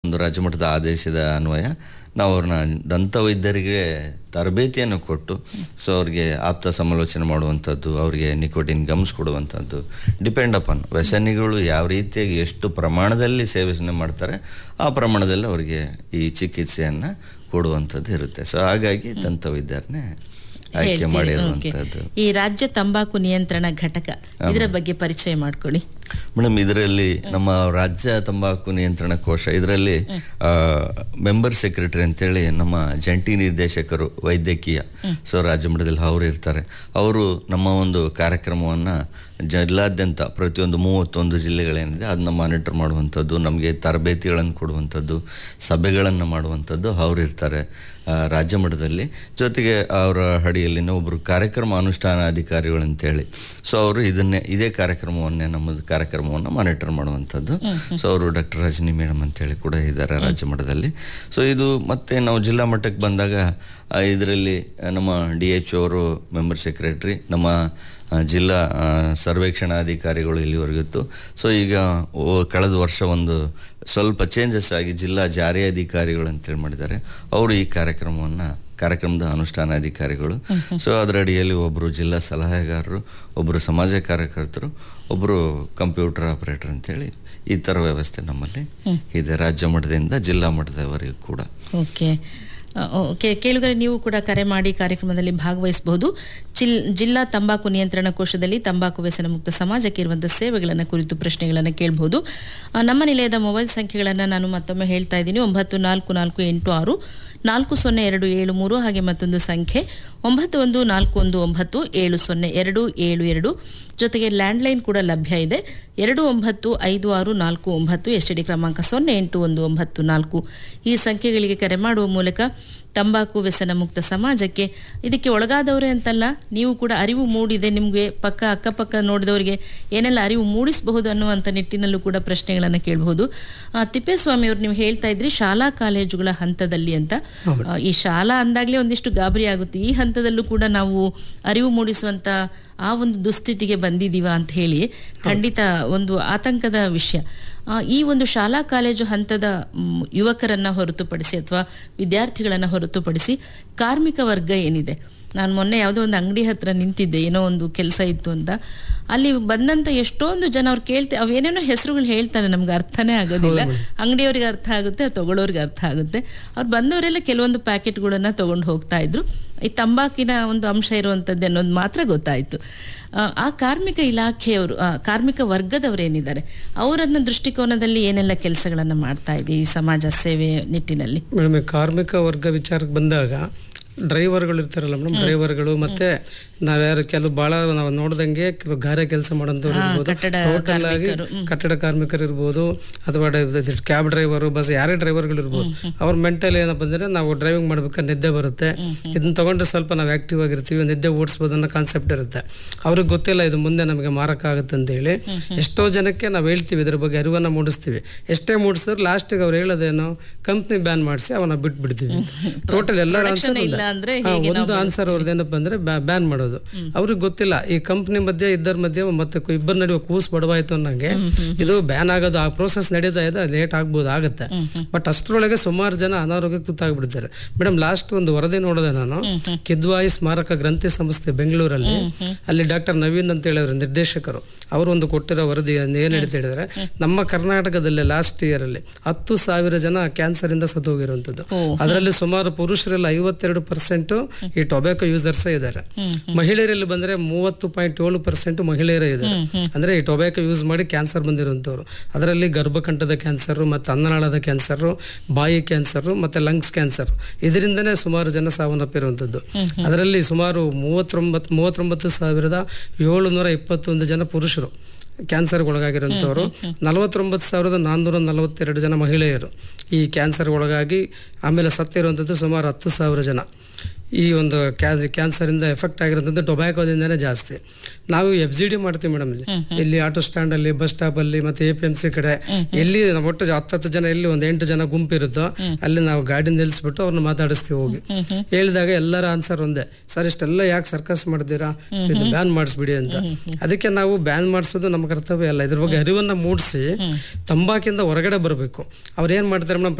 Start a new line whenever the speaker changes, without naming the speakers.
ಒಂದು ರಾಜ್ಯಮಟ್ಟದ ಆದೇಶದ ಅನ್ವಯ ನಾವು ಅವ್ರನ್ನ ದಂತ ವೈದ್ಯರಿಗೆ ತರಬೇತಿಯನ್ನು ಕೊಟ್ಟು ಸೊ ಅವ್ರಿಗೆ ಆಪ್ತ ಸಮಾಲೋಚನೆ ಮಾಡುವಂಥದ್ದು ಅವರಿಗೆ ನಿಕೋಟಿನ್ ಗಮ್ಸ್ ಕೊಡುವಂಥದ್ದು ಡಿಪೆಂಡ್ ಅಪಾನ್ ವ್ಯಸನಿಗಳು ಯಾವ ರೀತಿಯಾಗಿ ಎಷ್ಟು ಪ್ರಮಾಣದಲ್ಲಿ ಸೇವನೆ ಮಾಡ್ತಾರೆ ಆ ಪ್ರಮಾಣದಲ್ಲಿ ಅವರಿಗೆ ಈ ಚಿಕಿತ್ಸೆಯನ್ನು ಕೊಡುವಂಥದ್ದು ಇರುತ್ತೆ ಸೊ ಹಾಗಾಗಿ ದಂತ ವೈದ್ಯರನ್ನೇ ಆಯ್ಕೆ
ಹೇಳ್ತೀರಿ,
ಮಾಡಿರುವಂಥದ್ದು
ಓಕೆ. ಈ ರಾಜ್ಯ ತಂಬಾಕು ನಿಯಂತ್ರಣ ಘಟಕ ಇದರ ಬಗ್ಗೆ ಪರಿಚಯ ಮಾಡ್ಕೊಳ್ಳಿ
ಮೇಡಮ್ ಇದರಲ್ಲಿ ನಮ್ಮ ರಾಜ್ಯ ತಂಬಾಕು ನಿಯಂತ್ರಣ ಕೋಶ ಇದರಲ್ಲಿ ಮೆಂಬರ್ ಸೆಕ್ರೆಟರಿ ಅಂತೇಳಿ ನಮ್ಮ ಜಂಟಿ ನಿರ್ದೇಶಕರು ವೈದ್ಯಕೀಯ ಸೊ ರಾಜ್ಯ ಮಟ್ಟದಲ್ಲಿ ಅವರು ಇರ್ತಾರೆ ಅವರು ನಮ್ಮ ಒಂದು ಕಾರ್ಯಕ್ರಮವನ್ನು ಜಿಲ್ಲಾದ್ಯಂತ ಪ್ರತಿಯೊಂದು ಮೂವತ್ತೊಂದು ಜಿಲ್ಲೆಗಳೇನಿದೆ ಅದನ್ನ ಮಾನಿಟರ್ ಮಾಡುವಂಥದ್ದು ನಮಗೆ ತರಬೇತಿಗಳನ್ನು ಕೊಡುವಂಥದ್ದು ಸಭೆಗಳನ್ನು ಮಾಡುವಂಥದ್ದು ಅವರು ಇರ್ತಾರೆ ಆ, ರಾಜ್ಯ ಮಟ್ಟದಲ್ಲಿ ಜೊತೆಗೆ ಅವರ ಅಡಿಯಲ್ಲಿನ ಒಬ್ಬರು ಕಾರ್ಯಕ್ರಮ ಅನುಷ್ಠಾನಾಧಿಕಾರಿಗಳು ಅಂತೇಳಿ ಸೊ ಅವರು ಇದನ್ನೇ ಇದೇ ಕಾರ್ಯಕ್ರಮವನ್ನೇ ನಮ್ಮದು ಕಾರ್ಯಕ್ರಮವನ್ನು ಮಾನಿಟರ್ ಮಾಡುವಂಥದ್ದು ಸೊ ಅವರು ಡಾಕ್ಟರ್ ರಜನಿ ಮೇಡಮ್ ಅಂತೇಳಿ ಕೂಡ ಇದ್ದಾರೆ ರಾಜ್ಯ ಮಟ್ಟದಲ್ಲಿ ಸೊ ಇದು ಮತ್ತೆ ನಾವು ಜಿಲ್ಲಾ ಮಟ್ಟಕ್ಕೆ ಬಂದಾಗ ಇದರಲ್ಲಿ ನಮ್ಮ ಡಿ ಎಚ್ ಅವರು ಮೆಂಬರ್ ಸೆಕ್ರೆಟ್ರಿ ನಮ್ಮ ಆ, ಜಿಲ್ಲಾ ಆ, ಸರ್ವೇಕ್ಷಣಾಧಿಕಾರಿಗಳು ಇಲ್ಲಿವರೆಗಿತ್ತು ಸೊ ಈಗ ಓ- ಕಳೆದ ವರ್ಷ ಒಂದು ಸ್ವಲ್ಪ ಚೇಂಜಸ್ ಆಗಿ ಜಿಲ್ಲಾ ಜಾರಿ ಅಧಿಕಾರಿಗಳು ಅಂತೇಳಿ ಮಾಡಿದ್ದಾರೆ ಅವರು ಈ ಕಾರ್ಯಕ್ರಮವನ್ನು ಕಾರ್ಯಕ್ರಮದ ಅನುಷ್ಠಾನಾಧಿಕಾರಿಗಳು ಸೊ ಅದರ ಅಡಿಯಲ್ಲಿ ಒಬ್ಬರು ಜಿಲ್ಲಾ ಸಲಹೆಗಾರರು ಒಬ್ಬರು ಸಮಾಜ ಕಾರ್ಯಕರ್ತರು ಒಬ್ಬರು ಕಂಪ್ಯೂಟರ್ ಆಪರೇಟರ್ ಅಂತೇಳಿ ಈ ಥರ ವ್ಯವಸ್ಥೆ ನಮ್ಮಲ್ಲಿ ಇದೆ ರಾಜ್ಯ ಮಟ್ಟದಿಂದ ಜಿಲ್ಲಾ ಮಟ್ಟದವರೆಗೂ ಕೂಡ
ಓಕೆ ಅ, ಓಕೆ ಕೇಳುಗರೆ ನೀವು ಕೂಡ ಕರೆ ಮಾಡಿ ಕಾರ್ಯಕ್ರಮದಲ್ಲಿ ಭಾಗವಹಿಸಬಹುದು ಚಿಲ್ ಜಿಲ್ಲಾ ತಂಬಾಕು ನಿಯಂತ್ರಣ ಕೋಶದಲ್ಲಿ ತಂಬಾಕು ವ್ಯಸನ ಮುಕ್ತ ಸಮಾಜಕ್ಕೆ ಇರುವಂತಹ ಸೇವೆಗಳನ್ನು ಕುರಿತು ಪ್ರಶ್ನೆಗಳನ್ನು ಕೇಳಬಹುದು ಅ, ನಮ್ಮ ನಿಲಯದ ಮೊಬೈಲ್ ಸಂಖ್ಯೆಗಳನ್ನು ನಾನು ಮತ್ತೊಮ್ಮೆ ಹೇಳ್ತಾ ಇದ್ದೀನಿ ಒಂಬತ್ತು ನಾಲ್ಕು ನಾಲ್ಕು ಎಂಟು ಆರು ನಾಲ್ಕು ಸೊನ್ನೆ ಎರಡು ಏಳು ಮೂರು ಹಾಗೆ ಮತ್ತೊಂದು ಸಂಖ್ಯೆ ಒಂಬತ್ತು ಒಂದು ನಾಲ್ಕು ಒಂದು ಒಂಬತ್ತು ಏಳು ಸೊನ್ನೆ ಎರಡು ಏಳು ಎರಡು ಜೊತೆಗೆ ಲ್ಯಾಂಡ್ಲೈನ್ ಕೂಡ ಲಭ್ಯ ಇದೆ ಎರಡು ಒಂಬತ್ತು ಐದು ಆರು ನಾಲ್ಕು ಒಂಬತ್ತು ಎಸ್ ಡಿ ಕ್ರಮಾಂಕ ಸೊನ್ನೆ ಎಂಟು ಒಂದು ಒಂಬತ್ತು ನಾಲ್ಕು ಈ ಸಂಖ್ಯೆಗಳಿಗೆ ಕರೆ ಮಾಡುವ ಮೂಲಕ ತಂಬಾಕು ವ್ಯಸನ ಮುಕ್ತ ಸಮಾಜಕ್ಕೆ ಇದಕ್ಕೆ ಒಳಗಾದವರೇ ಅಂತಲ್ಲ ನೀವು ಕೂಡ ಅರಿವು ಮೂಡಿದೆ ನಿಮಗೆ ಪಕ್ಕ ಅಕ್ಕಪಕ್ಕ ನೋಡಿದವರಿಗೆ ಏನೆಲ್ಲ ಅರಿವು ಮೂಡಿಸಬಹುದು ಅನ್ನುವಂಥ ನಿಟ್ಟಿನಲ್ಲೂ ಕೂಡ ಪ್ರಶ್ನೆಗಳನ್ನು ಕೇಳಬಹುದು ಆ, ತಿಪ್ಪೇಸ್ವಾಮಿ ಅವರು ನೀವು ಹೇಳ್ತಾ ಇದ್ರಿ ಶಾಲಾ ಕಾಲೇಜುಗಳ ಹಂತದಲ್ಲಿ ಅಂತ ಆ, ಈ ಶಾಲಾ ಅಂದಾಗಲೇ ಒಂದಿಷ್ಟು ಗಾಬರಿ ಆಗುತ್ತೆ ಈ ಹಂತದಲ್ಲೂ ಕೂಡ ನಾವು ಅರಿವು ಮೂಡಿಸುವಂತ ಆ ಒಂದು ದುಸ್ಥಿತಿಗೆ ಬಂದಿದೀವ ಅಂತ ಹೇಳಿ ಖಂಡಿತ ಒಂದು ಆತಂಕದ ವಿಷಯ ಆ, ಈ ಒಂದು ಶಾಲಾ ಕಾಲೇಜು ಹಂತದ ಮ್, ಯುವಕರನ್ನ ಹೊರತುಪಡಿಸಿ ಅಥವಾ ವಿದ್ಯಾರ್ಥಿಗಳನ್ನ ಹೊರತುಪಡಿಸಿ ಕಾರ್ಮಿಕ ವರ್ಗ ಏನಿದೆ ನಾನು ಮೊನ್ನೆ ಯಾವುದೋ ಒಂದು ಅಂಗಡಿ ಹತ್ರ ನಿಂತಿದ್ದೆ ಏನೋ ಒಂದು ಕೆಲಸ ಇತ್ತು ಅಂತ ಅಲ್ಲಿ ಬಂದಂತ ಎಷ್ಟೊಂದು ಜನ ಅವ್ರು ಕೇಳ್ತೆ ಅವೇನೇನೋ ಹೆಸರುಗಳು ಹೇಳ್ತಾರೆ ನಮ್ಗೆ ಅರ್ಥನೇ ಆಗೋದಿಲ್ಲ ಅಂಗಡಿಯವ್ರಿಗೆ ಅರ್ಥ ಆಗುತ್ತೆ ತಗೊಳ್ಳೋರಿಗೆ ಅರ್ಥ ಆಗುತ್ತೆ ಅವ್ರು ಬಂದವರೆಲ್ಲ ಕೆಲವೊಂದು ಪ್ಯಾಕೆಟ್ಗಳನ್ನ ತಗೊಂಡು ಹೋಗ್ತಾ ಇದ್ರು ಈ ತಂಬಾಕಿನ ಒಂದು ಅಂಶ ಇರುವಂಥದ್ದು ಅನ್ನೋದು ಮಾತ್ರ ಗೊತ್ತಾಯ್ತು ಆ, ಆ ಕಾರ್ಮಿಕ ಇಲಾಖೆಯವರು ಆ, ಕಾರ್ಮಿಕ ವರ್ಗದವರೇನಿದ್ದಾರೆ ಅವರನ್ನ ದೃಷ್ಟಿಕೋನದಲ್ಲಿ ಏನೆಲ್ಲ ಕೆಲಸಗಳನ್ನ ಮಾಡ್ತಾ ಇದೆ ಈ ಸಮಾಜ ಸೇವೆ ನಿಟ್ಟಿನಲ್ಲಿ
ಮೇಡಮ್ ಈ ಕಾರ್ಮಿಕ ವರ್ಗ ವಿಚಾರಕ್ಕೆ ಬಂದಾಗ ಡ್ರೈವರ್ಗಳು ಇರ್ತಾರಲ್ಲ ಮೇಡಮ್ ಡ್ರೈವರ್ಗಳು ಮತ್ತೆ ನಾವ್ಯಾರು ಕೆಲವು ಬಹಳ ನಾವು ನೋಡ್ದಂಗೆ ಕೆಲವು ಗಾರೆ ಕೆಲಸ ಮಾಡೋಂಥವ್ರು ಇರ್ಬೋದು
ಕಟ್ಟಡ
ಟೋಟಲ್ ಆಗಿ ಕಟ್ಟಡ ಕಾರ್ಮಿಕರು ಇರ್ಬೋದು ಅಥವಾ ಕ್ಯಾಬ್ ಡ್ರೈವರು ಬಸ್ ಯಾರೇ ಡ್ರೈವರ್ಗಳು ಇರ್ಬೋದು ಅವ್ರ ಮೆಂಟಲ್ ಏನಪ್ಪ ಅಂದ್ರೆ ನಾವು ಡ್ರೈವಿಂಗ್ ಮಾಡ್ಬೇಕಾದ್ರೆ ನಿದ್ದೆ ಬರುತ್ತೆ ಇದನ್ನ ತಗೊಂಡ್ರೆ ಸ್ವಲ್ಪ ನಾವು ಆಕ್ಟಿವ್ ಆಗಿರ್ತೀವಿ ನಿದ್ದೆ ಓಡಿಸ್ಬೋದು ಅನ್ನೋ ಕಾನ್ಸೆಪ್ಟ್ ಇರುತ್ತೆ ಅವ್ರಿಗೆ ಗೊತ್ತಿಲ್ಲ ಇದು ಮುಂದೆ ನಮಗೆ ಮಾರಕ ಆಗುತ್ತೆ ಅಂತ ಹೇಳಿ ಎಷ್ಟೋ ಜನಕ್ಕೆ ನಾವು ಹೇಳ್ತೀವಿ ಇದ್ರ ಬಗ್ಗೆ ಅರಿವನ್ನ ಮೂಡಿಸ್ತೀವಿ ಎಷ್ಟೇ ಮೂಡಿಸಿದ್ರು ಲಾಸ್ಟಿಗೆ ಅವ್ರು ಹೇಳೋದೇನೋ ಕಂಪ್ನಿ ಬ್ಯಾನ್ ಮಾಡಿಸಿ ಅವನ್ನ ಬಿಟ್ಬಿಡ್ತೀವಿ ಟೋಟಲ್ ಎಲ್ಲರ ಆನ್ಸರ್
ಇಲ್ಲ ಅಂದ್ರೆ
ಒಂದು ಆನ್ಸರ್ ಅವ್ರದ್ದು ಏನಪ್ಪ ಅಂದ್ರೆ ಬ್ಯಾನ್ ಮಾಡೋದು ಅವ್ರಿಗೆ ಗೊತ್ತಿಲ್ಲ ಈ ಕಂಪ್ನಿ ಮಧ್ಯೆ ಇದ್ದರ ಮಧ್ಯೆ ಮತ್ತೆ ಕು- ಇಬ್ಬರ ನಡುವೆ ಕೂಸ್ ಬಡವಾಯ್ತು ಅನ್ನಂಗೆ ಇದು ಬ್ಯಾನ್ ಆಗೋದು ಆ ಪ್ರೋಸೆಸ್ ನಡೀತಾ ಇದೆ ಲೇಟ್ ಆಗ್ಬೋದು ಆಗುತ್ತೆ ಬಟ್ ಅಷ್ಟರೊಳಗೆ ಸುಮಾರು ಜನ ಅನಾರೋಗ್ಯಕ್ಕೆ ತುತ್ತಾಗ್ಬಿಡ್ತಾರೆ ಮೇಡಮ್ ಲಾಸ್ಟ್ ಒಂದು ವರದಿ ನೋಡಿದೆ ನಾನು ಕಿದ್ವಾಯಿ ಸ್ಮಾರಕ ಗ್ರಂಥಿ ಸಂಸ್ಥೆ ಬೆಂಗಳೂರಲ್ಲಿ ಅಲ್ಲಿ ಡಾಕ್ಟರ್ ನವೀನ್ ಅಂತ ಹೇಳಿದ್ರು ನಿರ್ದೇಶಕರು ಅವರು ಒಂದು ಕೊಟ್ಟಿರೋ ವರದಿ ಏನ್ ಹೇಳ್ತಾ ಹೇಳಿದ್ರೆ ನಮ್ಮ ಕರ್ನಾಟಕದಲ್ಲಿ ಲಾಸ್ಟ್ ಇಯರ್ ಅಲ್ಲಿ ಹತ್ತು ಸಾವಿರ ಜನ ಕ್ಯಾನ್ಸರ್ ಇಂದ ಸತ್ತು ಹೋಗಿರುವಂತದ್ದು ಅದರಲ್ಲಿ ಸುಮಾರು ಪುರುಷರಲ್ಲಿ ಐವತ್ತೆರಡು ಪರ್ಸೆಂಟ್ ಈ ಟೊಬ್ಯಾಕೊ ಯೂಸರ್ಸ್ ಇದ್ದಾರೆ ಮಹಿಳೆಯರಲ್ಲಿ ಬಂದ್ರೆ ಮೂವತ್ತು ಪಾಯಿಂಟ್ ಏಳು ಪರ್ಸೆಂಟ್ ಮಹಿಳೆಯರೇ ಇದ್ದಾರೆ ಅಂದ್ರೆ ಈ ಟೊಬ್ಯಾಕೊ ಯೂಸ್ ಮಾಡಿ ಕ್ಯಾನ್ಸರ್ ಬಂದಿರುವಂತವ್ರು ಅದರಲ್ಲಿ ಗರ್ಭಕಂಠದ ಕ್ಯಾನ್ಸರ್ ಮತ್ತೆ ಅನ್ನನಾಳದ ಕ್ಯಾನ್ಸರ್ ಬಾಯಿ ಕ್ಯಾನ್ಸರ್ ಮತ್ತೆ ಲಂಗ್ಸ್ ಕ್ಯಾನ್ಸರ್ ಇದರಿಂದನೇ ಸುಮಾರು ಜನ ಸಾವನ್ನಪ್ಪಿರುವಂತದ್ದು ಅದರಲ್ಲಿ ಸುಮಾರು ಮೂವತ್ತೊಂಬತ್ತು ಮೂವತ್ತೊಂಬತ್ತು ಸಾವಿರದ ಏಳುನೂರ ಇಪ್ಪತ್ತೊಂದು ಜನ ಪುರುಷರು ಕ್ಯಾನ್ಸರ್ಗೆ ಒಳಗಾಗಿರುವಂಥವ್ರು ನಲವತ್ತೊಂಬತ್ತು ಸಾವಿರದ ನಾನ್ನೂರ ನಲವತ್ತೆರಡು ಜನ ಮಹಿಳೆಯರು ಈ ಕ್ಯಾನ್ಸರ್ಗೆ ಒಳಗಾಗಿ ಆಮೇಲೆ ಸತ್ತಿರುವಂಥದ್ದು ಸುಮಾರು ಹತ್ತು ಸಾವಿರ ಜನ ಈ ಒಂದು ಕ್ಯಾನ್ಸರಿಂದ ಎಫೆಕ್ಟ್ ಆಗಿರೋಂಥದ್ದು ಟೊಬ್ಯಾಕೋದಿಂದನೇ ಜಾಸ್ತಿ ನಾವು ಎಫ್ ಜಿ ಡಿ ಮಾಡ್ತೀವಿ ಮೇಡಮ್ ಇಲ್ಲಿ ಇಲ್ಲಿ ಆಟೋ ಸ್ಟ್ಯಾಂಡ್ ಅಲ್ಲಿ ಬಸ್ ಸ್ಟಾಪ್ ಅಲ್ಲಿ ಮತ್ತೆ ಎ ಪಿ ಎಂ ಸಿ ಕಡೆ ಎಲ್ಲಿ ನಾವು ಒಟ್ಟು ಹತ್ತತ್ತು ಜನ ಎಲ್ಲಿ ಒಂದು ಎಂಟು ಜನ ಗುಂಪಿರುತ್ತೋ ಅಲ್ಲಿ ನಾವು ಗಾಡಿ ನಿಲ್ಲಿಸ್ಬಿಟ್ಟು ಅವ್ರನ್ನ ಮಾತಾಡಿಸ್ತೀವಿ ಹೋಗಿ ಹೇಳಿದಾಗ ಎಲ್ಲರ ಆನ್ಸರ್ ಒಂದೇ ಸರ್ ಇಷ್ಟೆಲ್ಲ ಯಾಕೆ ಸರ್ಕಸ್ ಮಾಡ್ತೀರಾ ಇದು ಬ್ಯಾನ್ ಮಾಡಿಸ್ಬಿಡಿ ಅಂತ ಅದಕ್ಕೆ ನಾವು ಬ್ಯಾನ್ ಮಾಡಿಸೋದು ನಮ್ಮ ಕರ್ತವ್ಯ ಅಲ್ಲ ಇದ್ರ ಬಗ್ಗೆ ಅರಿವನ್ನ ಮೂಡಿಸಿ ತಂಬಾಕಿಂದ ಹೊರಗಡೆ ಬರಬೇಕು ಅವ್ರು ಏನ್ ಮಾಡ್ತಾರೆ ಮೇಡಮ್